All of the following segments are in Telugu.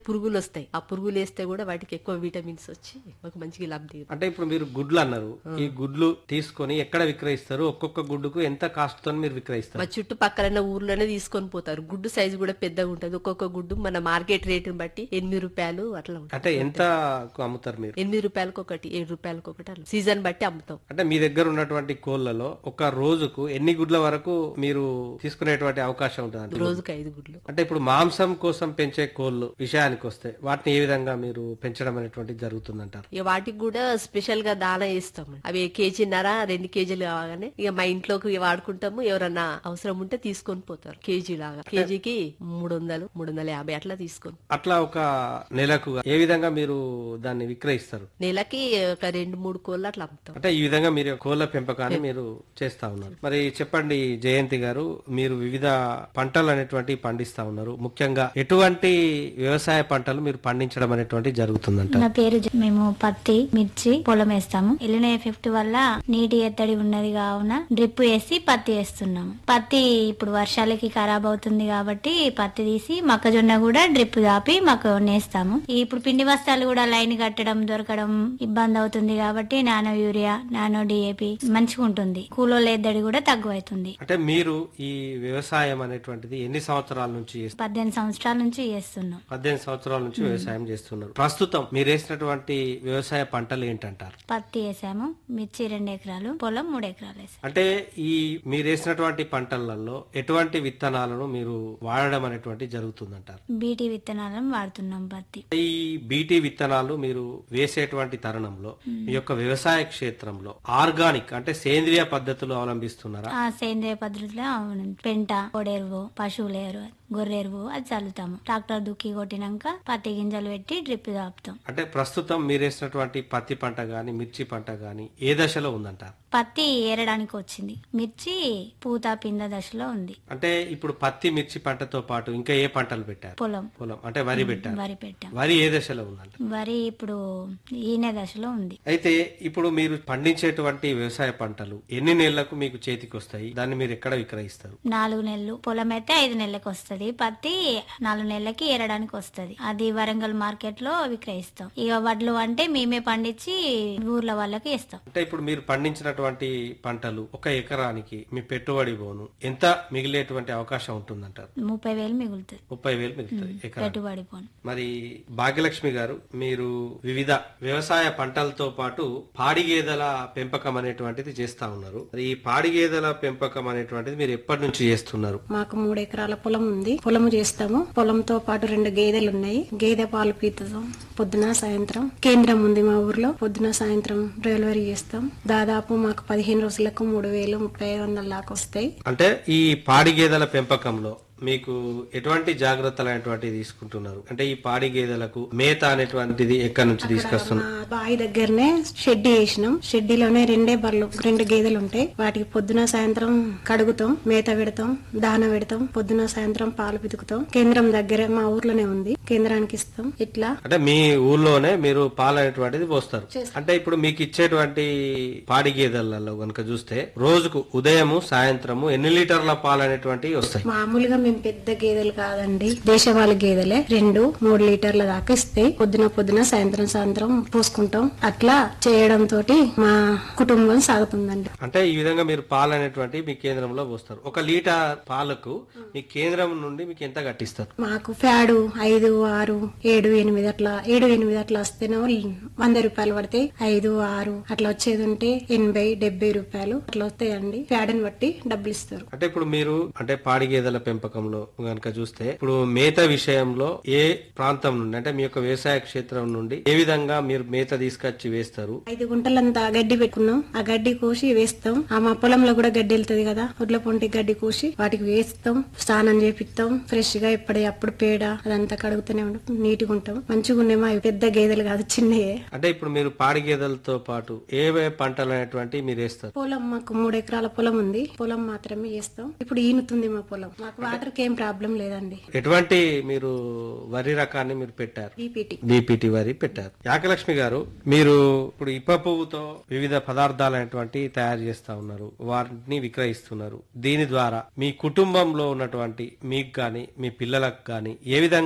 పురుగులు వస్తాయి ఆ పురుగులు వేస్తే కూడా వాటికి ఎక్కువ విటమిన్స్ వచ్చి మాకు మంచిగా లబ్ధి అంటే ఇప్పుడు మీరు గుడ్లు అన్నారు ఈ గుడ్లు తీసుకొని ఎక్కడ విక్రయిస్తారు ఒక్కొక్క గుడ్డుకు ఎంత కాస్ట్ తో మీరు విక్రయిస్తారు మా చుట్టుపక్కల ఊర్లోనే తీసుకొని పోతారు గుడ్డు సైజు కూడా పెద్దగా ఉంటది ఒక్కొక్క గుడ్డు మన మార్కెట్ రేటుని బట్టి ఎనిమిది రూపాయలు అట్లా ఉంటుంది అంటే ఎంత అమ్ముతారు మీరు ఎనిమిది రూపాయలకు ఒకటి ఏడు రూపాయలకు ఒకటి అట్లా సీజన్ బట్టి అమ్ముతాం అంటే మీ దగ్గర ఉన్నటువంటి కోళ్లలో ఒక రోజుకు ఎన్ని గుడ్ల వరకు మీరు తీసుకునేటువంటి అవకాశం ఉంటుంది అంటే రోజుకు ఐదు గుడ్లు అంటే ఇప్పుడు మాంసం కోసం పెంచే కోళ్లు విషయానికి వస్తే వాటిని ఏ విధంగా మీరు పెంచడం అనేటువంటి జరుగుతుందంటారు ఇక వాటికి కూడా స్పెషల్ గా దానా ఇస్తాం అవి కేజీన్నర రెండు కేజీలు కాగానే ఇక మా ఇంట్లోకి వాడుకుంటాము ఎవరన్నా అవసరం ఉంటే తీసుకొని పోతారు కేజీ లాగా కేజీకి మూడు వందలు మూడు వందల యాభై అట్లా తీసుకొని అట్లా ఒక నెలకు ఏ విధంగా మీరు దాన్ని విక్రయిస్తారు నెలకి ఒక రెండు మూడు కోళ్ళు అట్లా అమ్ముతాం అంటే ఈ విధంగా మీరు కోళ్ల పెంపకాన్ని మీరు చేస్తా ఉన్నారు మరి చెప్పండి జయంతి గారు మీరు వివిధ పంటలు అనేటువంటి పండిస్తా ఉన్నారు ముఖ్యంగా ఎటువంటి వ్యవసాయ పంటలు మీరు పండించడం అనేటువంటి జరుగుతుందంట నా పేరు జ- మేము పత్తి మిర్చి పొలం వేస్తాము ఎలిన ఎఫెక్ట్ వల్ల నీటి ఎత్తడి ఉన్నది కావున డ్రిప్ వేసి పత్తి వేస్తున్నాము పత్తి ఇప్పుడు వర్షాలకి ఖరాబ్ అవుతుంది కాబట్టి పత్తి తీసి మొక్కజొన్న కూడా డ్రిప్ దాపి మాకు నేస్తాము ఇప్పుడు పిండి బస్తాలు కూడా లైన్ కట్టడం దొరకడం ఇబ్బంది అవుతుంది కాబట్టి నానో యూరియా నానో డిఏపి మంచిగా ఉంటుంది కూలోళ్ళ ఎద్దడి కూడా తగ్గువైతుంది అంటే మీరు ఈ వ్యవసాయం అనేటువంటిది ఎన్ని సంవత్సరాల నుంచి చేస్తున్నారు పద్దెనిమిది సంవత్సరాల నుంచి చేస్తున్నాం పద్దెనిమిది సంవత్సరాల నుంచి వ్యవసాయం చేస్తున్నారు ప్రస్తుతం మీరు వేసినటువంటి వ్యవసాయ పంటలు ఏంటంటారు పత్తి వేసాము మిర్చి రెండు ఎకరాలు పొలం మూడు ఎకరాలు వేసాము అంటే ఈ మీరు వేసినటువంటి పంటలలో ఎటువంటి విత్తనాలను మీరు వాడడం అనేటువంటి జరుగుతుందంటారు బీటీ విత్తనాలను వాడుతున్నాం పత్తి ఈ బీటీ విత్తనాలు మీరు వేసేటువంటి తరుణంలో మీ యొక్క వ్యవసాయ క్షేత్రంలో ఆర్గానిక్ అంటే సేంద్రియ పద్ధతులు అవలంబిస్తున్నారా ఆ సేంద్రియ పద్ధతిలో అవును. పెంట పొడెరువు పశువుల ఎరువు గొర్రె ఎరువు అది చల్లుతాము ట్రాక్టర్ దుక్కి కొట్టినాక పత్తి గింజలు పెట్టి డ్రిప్ దాపుతాం అంటే ప్రస్తుతం మీరు వేసినటువంటి పత్తి పంట గాని మిర్చి పంట గాని ఏ దశలో ఉందంటారు పత్తి ఏరడానికి వచ్చింది మిర్చి పూత పింద దశలో ఉంది అంటే ఇప్పుడు పత్తి మిర్చి పంటతో పాటు ఇంకా ఏ పంటలు పెట్టారు పొలం పొలం అంటే వరి పెట్టారు వరి పెట్టాం వరి ఏ దశలో ఉందంట వరి ఇప్పుడు ఈనే దశలో ఉంది అయితే ఇప్పుడు మీరు పండించేటువంటి వ్యవసాయ పంటలు ఎన్ని నెలలకు మీకు చేతికి వస్తాయి దాన్ని మీరు ఎక్కడ విక్రయిస్తారు నాలుగు నెలలు పొలం అయితే ఐదు నెలలకు వస్తది పత్తి నాలుగు నెలలకి ఏరడానికి వస్తది అది వరంగల్ మార్కెట్ లో విక్రయిస్తాం ఇక వడ్లు అంటే మేమే పండించి ఊర్ల వాళ్ళకి ఇస్తాం అంటే ఇప్పుడు మీరు పండించినటువంటి పంటలు ఒక ఎకరానికి మీ పెట్టుబడి పోను ఎంత మిగిలేటువంటి అవకాశం ఉంటుందంటారు ముప్పై వేలు మిగులుతుంది ముప్పై వేలు మిగులుతుంది ఎకరా పెట్టుబడి పోను మరి భాగ్యలక్ష్మి గారు మీరు వివిధ వ్యవసాయ పంటలతో పాటు పాడి గేదెల పెంపకం అనేటువంటిది చేస్తా ఉన్నారు మరి ఈ పాడి గేదెల పెంపకం అనేటువంటిది మీరు ఎప్పటి నుంచి చేస్తున్నారు మాకు మూడు ఎకరాల పొలం ఉంది పొలము చేస్తాము పొలంతో పాటు రెండు గేదెలు ఉన్నాయి గేదె పాలు పీతుతాం పొద్దున సాయంత్రం కేంద్రం ఉంది మా ఊర్లో పొద్దున సాయంత్రం డెలివరీ చేస్తాం దాదాపు మాకు పదిహేను రోజులకు మూడు వేలు ముప్పై ఐదు వందల దాకా వస్తాయి అంటే ఈ పాడి గేదెల పెంపకంలో మీకు ఎటువంటి జాగ్రత్తలు అనేటువంటివి తీసుకుంటున్నారు అంటే ఈ పాడి గేదెలకు మేత అనేటువంటిది ఎక్కడి నుంచి తీసుకొస్తున్నారు మా బావి దగ్గరనే షెడ్ వేసినాం షెడ్డీలోనే రెండే బర్రెలు రెండు గేదెలు ఉంటాయి వాటికి పొద్దున సాయంత్రం కడుగుతాం మేత పెడతాం దాన పెడతాం పొద్దున సాయంత్రం పాలు పితుకుతాం కేంద్రం దగ్గరే మా ఊర్లోనే ఉంది కేంద్రానికి ఇస్తాం ఇట్లా అంటే మీ ఊర్లోనే మీరు పాలు అనేటువంటిది పోస్తారు అంటే ఇప్పుడు మీకు ఇచ్చేటువంటి పాడి గేదెలలో కనుక చూస్తే రోజుకు ఉదయము సాయంత్రము ఎన్ని లీటర్ల పాలు అనేటువంటివి వస్తాయి మామూలుగా మేము పెద్ద గేదెలు కాదండి దేశవాళీ గేదెలే రెండు మూడు లీటర్ల దాకా ఇస్తాయి పొద్దున పొద్దున సాయంత్రం సాయంత్రం పోసుకుంటాం అట్లా చేయడం తోటి మా కుటుంబం సాగుతుందండి అంటే ఈ విధంగా మీరు పాలు అనేటువంటివి మీ కేంద్రంలో పోస్తారు ఒక లీటర్ పాలకు మీ కేంద్రం నుండి మీకు ఎంత కట్టిస్తారు మాకు ఫ్యాడు ఐదు ఆరు ఏడు ఎనిమిది అట్లా ఏడు ఎనిమిది అట్లా వస్తేనే వంద రూపాయలు పడతాయి ఐదు ఆరు అట్లా వచ్చేది ఉంటే ఎనభై డెబ్బై రూపాయలు అట్లా వస్తాయండి ఫ్యాడుని బట్టి డబ్బులు ఇస్తారు అంటే ఇప్పుడు మీరు అంటే పాడి గేదెల పెంపకంలో కనుక చూస్తే ఇప్పుడు మేత విషయంలో ఏ ప్రాంతం నుండి అంటే మీ యొక్క వ్యవసాయ క్షేత్రం నుండి ఏ విధంగా మీరు మేత తీసుకొచ్చి వేస్తారు ఐదు గుంటలంతా గడ్డి పెట్టుకున్నాం ఆ గడ్డి కోసి వేస్తాం ఆ మా పొలంలో కూడా గడ్డి వెళ్తది కదా ఒడ్ల పొంటి గడ్డి కోసి వాటికి వేస్తాం స్నానం చేపిస్తాం ఫ్రెష్ గా ఎప్పుడే అప్పుడు పేడ అదంతా కడుగుతూనే ఉంటాం నీట్గా ఉంటాం మంచిగా ఉండేమో అవి పెద్ద గేదెలు కాదు చిన్నయే అంటే ఇప్పుడు మీరు పాడి గేదెలతో పాటు ఏ ఏ పంటలు అనేటువంటి మీరు వేస్తారు పొలం మాకు మూడు ఎకరాల పొలం ఉంది పొలం మాత్రమే చేస్తాం ఇప్పుడు ఈనుతుంది మా పొలం మాకు వాటర్ కి ఏం ప్రాబ్లం లేదండి ఎటువంటి మీరు వరి రకాన్ని మీరు పెట్టారు బీపీటీ బీపీటీ వరి పెట్టారు యాకలక్ష్మి గారు మీరు ఇప్పుడు ఇప్ప పువ్వుతో వివిధ పదార్థాలు అనేటువంటి తయారు చేస్తా ఉన్నారు వాటిని విక్రయిస్తున్నారు దీని ద్వారా మీ కుటుంబంలో ఉన్నటువంటి మీకు గాని మీ పిల్లలకు గాని ఏ విధంగా ఉపయోగం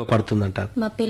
ఉపయోగపడుతుందంటారు మా